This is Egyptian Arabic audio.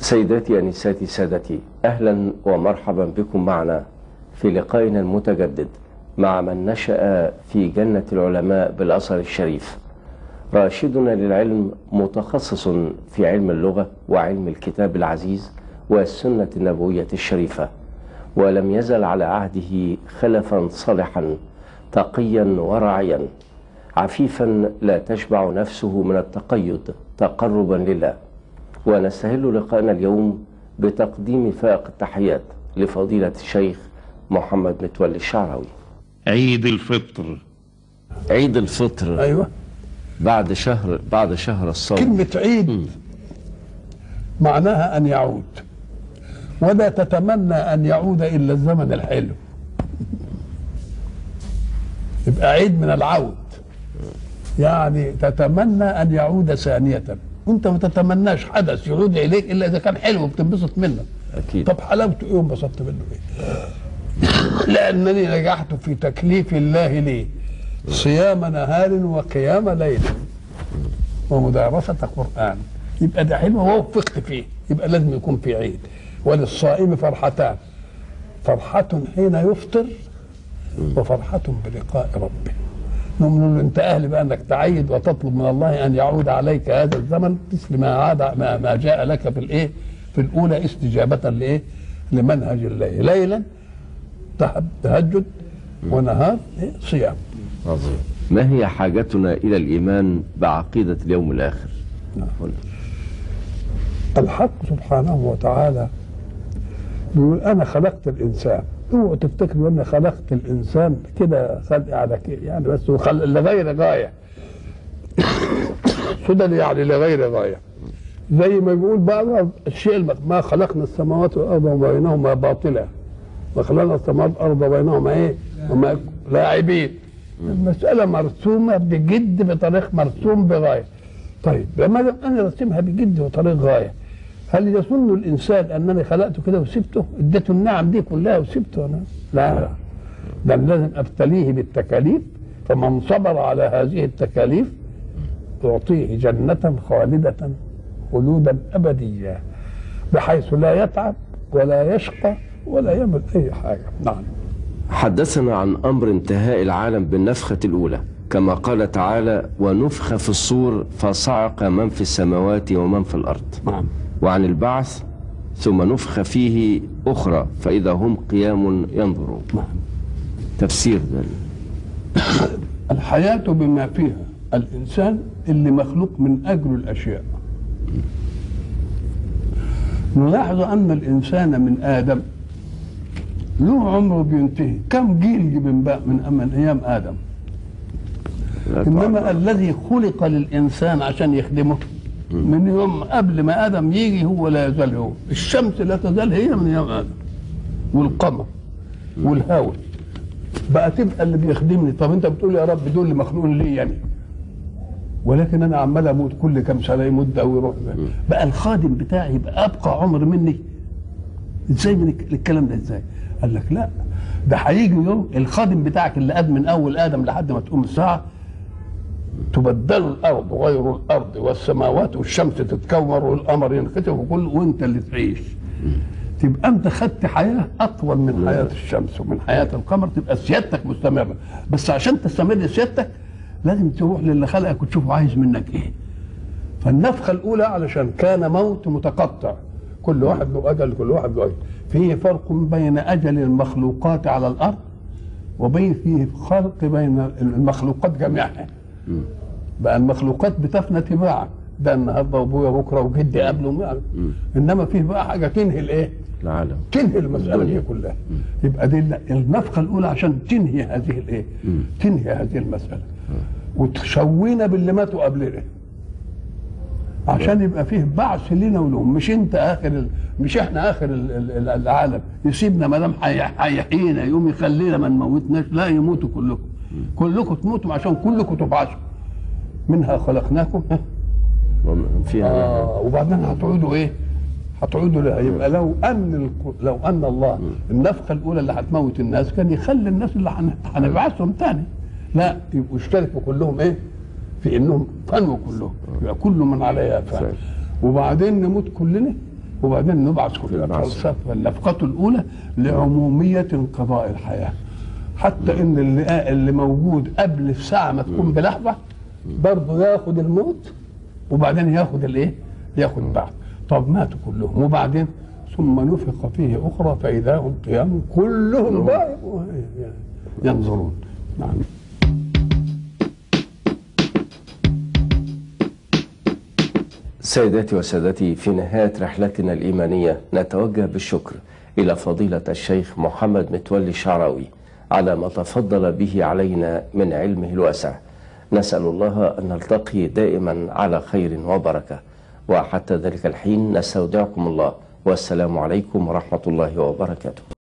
سيداتي أنساتي سادتي أهلا ومرحبا بكم معنا في لقائنا المتجدد مع من نشأ في جنة العلماء بالأزهر الشريف راشدنا للعلم متخصص في علم اللغة وعلم الكتاب العزيز والسنة النبوية الشريفة ولم يزل على عهده خلفا صالحا تقيا ورعيا عفيفا لا تشبع نفسه من التقيد تقربا لله ونستهل لقاءنا اليوم بتقديم فائق التحيات لفضيلة الشيخ محمد متولي الشعراوي عيد الفطر عيد الفطر ايوه بعد شهر بعد شهر الصوم كلمة عيد معناها أن يعود ولا تتمنى أن يعود إلا الزمن الحلو يبقى عيد من العود يعني تتمنى أن يعود ثانية وأنت ما تتمناش حدث يعود إليك إلا إذا كان حلو بتنبسط منه أكيد طب حلاوته إيه وانبسطت منه إيه لأنني نجحت في تكليف الله لي صيام نهار وقيام ليل ومدارسة قرآن يبقى ده حلو ووفقت فيه يبقى لازم يكون في عيد وللصائم فرحتان فرحة حين يفطر وفرحة بلقاء ربه نقول له انت اهل بقى انك تعيد وتطلب من الله ان يعود عليك هذا الزمن مثل ما عاد ما, ما جاء لك في الايه في الاولى استجابة لايه لمنهج الله ليلا تهب- تهجد ونهار إيه؟ صيام عظيم ما هي حاجتنا إلى الإيمان بعقيدة اليوم الآخر نعم. الحق سبحانه وتعالى بيقول انا خلقت الانسان اوعوا تفتكروا اني خلقت الانسان كده خلق على كده يعني بس وخل... لغير غايه سدى يعني لغير غايه زي ما بيقول بقى الشيء الم- ما خلقنا السماوات والارض وما بينهما باطلا وخلقنا السماوات والارض وبينهما ايه؟ وما لاعبين المساله مرسومه بجد بطريق مرسوم بغايه طيب لما دام انا رسمها بجد وطريق غايه هل يظن الانسان انني خلقته كده وسبته اديته النعم دي كلها وسبته انا لا ده لازم ابتليه بالتكاليف فمن صبر على هذه التكاليف اعطيه جنه خالده خلودا ابديا بحيث لا يتعب ولا يشقى ولا يعمل اي حاجه نعم حدثنا عن أمر انتهاء العالم بالنفخة الأولى كما قال تعالى ونفخ في الصور فصعق من في السماوات ومن في الأرض نعم وعن البعث ثم نفخ فيه أخرى فإذا هم قيام ينظرون نعم تفسير ده الحياة بما فيها الإنسان اللي مخلوق من أجل الأشياء نلاحظ أن الإنسان من آدم له عمره بينتهي كم جيل من بقى من من أيام آدم لا إنما تعلم. الذي خلق للإنسان عشان يخدمه من يوم قبل ما آدم يجي هو لا يزال هو الشمس لا تزال هي من يوم آدم والقمر والهواء بقى تبقى اللي بيخدمني طب انت بتقول يا رب دول اللي مخلوقين لي يعني ولكن انا عمال اموت كل كام سنه يمد او يروح بقى الخادم بتاعي يبقى ابقى عمر مني ازاي من الك- الكلام ده ازاي قال لك لا ده هيجي يوم الخادم بتاعك اللي قاد من اول ادم لحد ما تقوم الساعه تبدل الارض غير الارض والسماوات والشمس تتكور والقمر ينختفي وكل وانت اللي تعيش تبقى انت خدت حياه اطول من حياه الشمس ومن حياه القمر تبقى سيادتك مستمره بس عشان تستمر سيادتك لازم تروح للي خلقك وتشوفه عايز منك ايه فالنفخه الاولى علشان كان موت متقطع كل واحد له اجل كل واحد له اجل فيه فرق بين اجل المخلوقات على الارض وبين فيه فرق بين المخلوقات جميعها بقى المخلوقات بتفنى تباعا ده النهارده وابويا بكره وجدي قبله انما فيه بقى حاجه تنهي الايه؟ العالم تنهي المسألة دي كلها يبقى دي النفخة الأولى عشان تنهي هذه الإيه؟ تنهي هذه المسألة وتشوينا باللي ماتوا قبلنا عشان يبقى فيه بعث لنا ولهم مش انت اخر ال... مش احنا اخر ال... ال... العالم يسيبنا ما دام حي- هيحيينا يوم يخلينا ما نموتناش لا يموتوا كلكم كلكم تموتوا عشان كلكم تبعثوا منها خلقناكم ها؟ ومن فيها آه وبعدين هتعودوا ايه؟ هتعودوا لها يبقى لو ان الك- لو ان الله النفخه الاولى اللي هتموت الناس كان يخلي الناس اللي هن- هنبعثهم تاني لا يبقوا اشتركوا كلهم ايه؟ في انهم فنوا كلهم يبقى كل من عليها فان صحيح. وبعدين نموت كلنا وبعدين نبعث في البعث. الفلسفه النفقه الاولى لعموميه انقضاء الحياه حتى ان اللي اللي موجود قبل في ساعه ما تكون بلحظه برضه ياخد الموت وبعدين ياخد الايه؟ ياخد بعد طب ماتوا كلهم وبعدين ثم نفخ فيه اخرى فاذا هم قيام كلهم بقى ينظرون نعم سيداتي وسادتي في نهاية رحلتنا الإيمانية نتوجه بالشكر إلى فضيلة الشيخ محمد متولي الشعراوي على ما تفضل به علينا من علمه الواسع نسأل الله أن نلتقي دائما على خير وبركة وحتى ذلك الحين نستودعكم الله والسلام عليكم ورحمة الله وبركاته